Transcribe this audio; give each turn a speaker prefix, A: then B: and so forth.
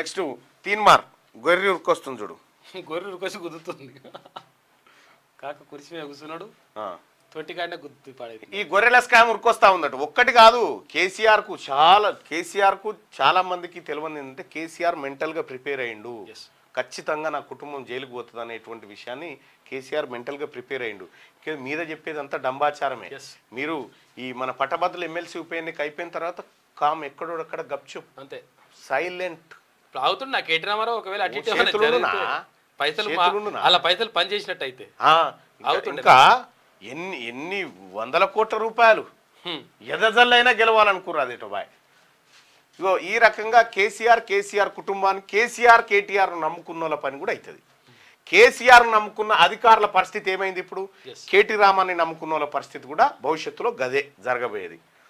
A: Next Teenmar గొర్రె ఉరికొస్తుంది చూడు
B: గొర్రె ఉరికొచ్చి గుద్దుతుంది కాక కుర్చీ మీద కూర్చున్నాడు
A: ఆ.
B: తొట్టి కాడనే గుద్దు పాడైంది
A: ఈ గొర్రెల స్కామ్ ఉరికొస్తా ఉందట ఒక్కటి కాదు కేసీఆర్ కు చాలా కేసీఆర్ కు చాలా మందికి తెలియదు ఏంటంటే కేసీఆర్ మెంటల్ గా ప్రిపేర్ అయ్యిండు
B: Yes.
A: ఖచ్చితంగా నా కుటుంబం జైలుకు పోతుంది అనేటువంటి విషయాన్ని కేసీఆర్ మెంటల్ గా ప్రిపేర్ అయ్యిండు ఇక మీద చెప్పేదంతా డంబాచారమే
B: Yes.
A: మీరు ఈ మన పట్టభద్రుల ఎమ్మెల్సీ ఉప ఎన్నిక అయిపోయిన తర్వాత కామ్ ఎక్కడో అక్కడ గప్చుప్
B: అంతే
A: సైలెంట్
B: ఇప్పుడు అవుతున్నా కేటీ రామారావు ఒకవేళ అటు ఇటు
A: ఓ
B: ఏమైనా
A: చేతులుండునా?
B: జరిగితే పైసలు మా-
A: చేతులుండునా?
B: అలా పైసలు పని చేసినట్టు అయితే
A: ఆ,
B: అవుతుండే.
A: ఇంకా ఎన్ని ఎన్ని వందల కోట్ల రూపాయలు
B: హ్మ్.
A: ఎదజల్లైనా గెలవాలనుకున్నారు అదేటో బాయ్ ఇగో ఈ రకంగా కేసీఆర్ కేసీఆర్ కుటుంబాన్ని కేసీఆర్ కేటీఆర్ నమ్ముకున్న వాళ్ళ పని కూడా అవుతుంది కేసీఆర్ నమ్ముకున్న అధికారుల పరిస్థితి ఏమైంది ఇప్పుడు
B: Yes.
A: కేటీ రామాన్ని నమ్ముకున్న వాళ్ళ పరిస్థితి కూడా భవిష్యత్తులో గదే జరగబోయేది